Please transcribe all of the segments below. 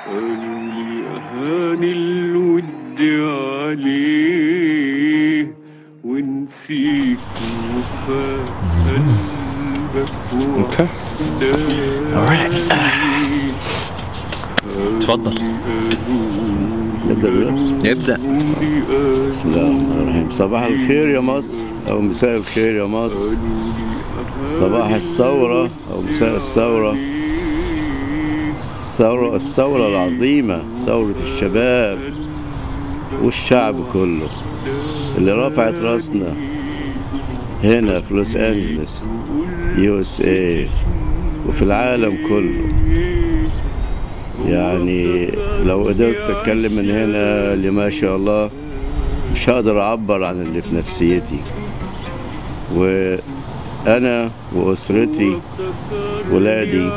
قالوا لي أهان الود عليه ونسيك وفات قلبك Okay. Alright. اتفضل نبدأ بالرسم يبدأ بسم الله الرحمن الرحيم صباح الخير يا مصر أو مساء الخير يا مصر صباح الثورة أو مساء الثورة الثورة الثورة العظيمة ثورة الشباب والشعب كله اللي رفعت راسنا هنا في لوس أنجلوس يو اس اي وفي العالم كله يعني لو قدرت اتكلم من هنا لما شاء الله مش هقدر اعبر عن اللي في نفسيتي وانا واسرتي ولادي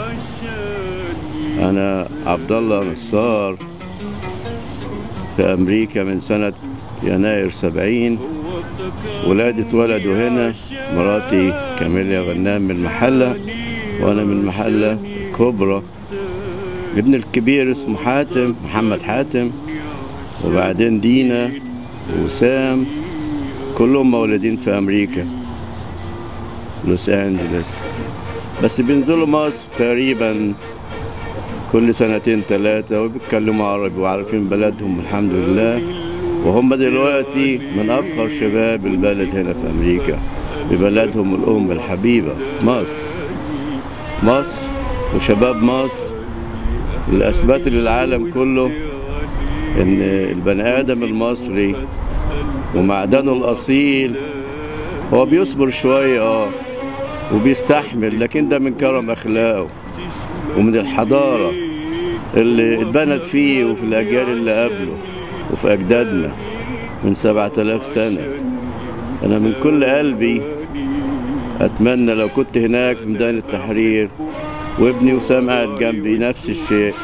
انا عبد الله نصار في امريكا من سنه يناير سبعين ولادي اتولدوا هنا مراتي كاميليا غنام من المحله وانا من المحله كبرى ابن الكبير اسمه حاتم محمد حاتم وبعدين دينا وسام كلهم مولودين في امريكا لوس انجلوس بس بينزلوا مصر تقريبا كل سنتين ثلاثة وبيتكلموا عربي وعارفين بلدهم الحمد لله وهم دلوقتي من أفخر شباب البلد هنا في أمريكا ببلدهم الأم الحبيبة مصر مصر وشباب مصر اللي أثبت للعالم كله إن البني آدم المصري ومعدنه الأصيل هو بيصبر شوية اه وبيستحمل لكن ده من كرم أخلاقه ومن الحضارة اللي اتبنت فيه وفي الأجيال اللي قبله وفي أجدادنا من سبعة آلاف سنة أنا من كل قلبي أتمنى لو كنت هناك في ميدان التحرير وابني وسام قاعد جنبي نفس الشيء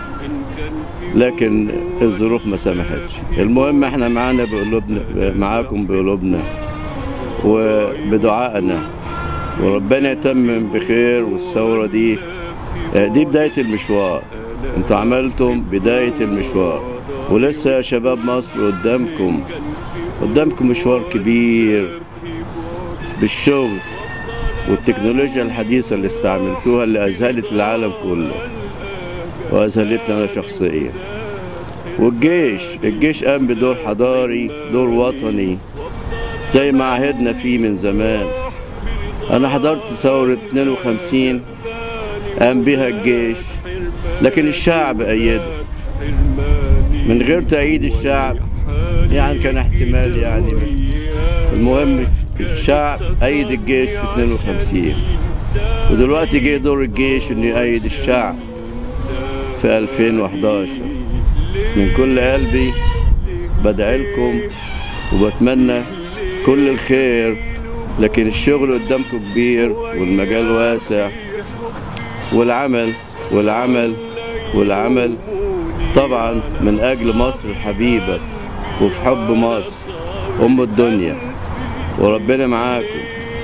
لكن الظروف ما سمحتش المهم احنا معانا بقلوبنا معاكم بقلوبنا وبدعائنا وربنا يتمم بخير والثورة دي دي بداية المشوار انتوا عملتم بداية المشوار ولسه يا شباب مصر قدامكم قدامكم مشوار كبير بالشغل والتكنولوجيا الحديثة اللي استعملتوها اللي أذهلت العالم كله وأذهلتنا أنا شخصيا والجيش الجيش قام بدور حضاري دور وطني زي ما عهدنا فيه من زمان أنا حضرت ثورة 52 قام بها الجيش لكن الشعب أيده من غير تأييد الشعب يعني كان احتمال يعني مش المهم الشعب أيد الجيش في 52 ودلوقتي جه دور الجيش إنه يأيد الشعب في 2011 من كل قلبي بدعي لكم وبتمنى كل الخير لكن الشغل قدامكم كبير والمجال واسع والعمل والعمل والعمل طبعا من أجل مصر الحبيبة وفي حب مصر أم الدنيا وربنا معاكم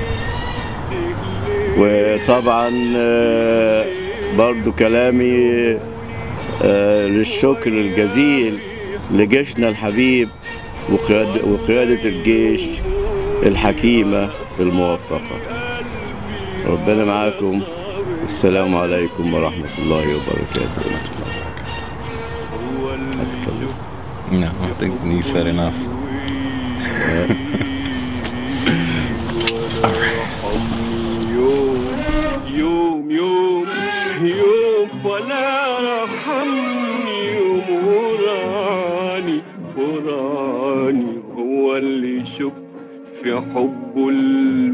وطبعا آه، برضو كلامي آه، للشكر الجزيل لجيشنا الحبيب وقيادة, وقيادة الجيش الحكيمة الموفقة ربنا معاكم السلام عليكم ورحمة الله وبركاته No, I think you said enough. يوم يوم يوم يوم ولا رحمني يوم وراني وراني هو اللي شك في حبه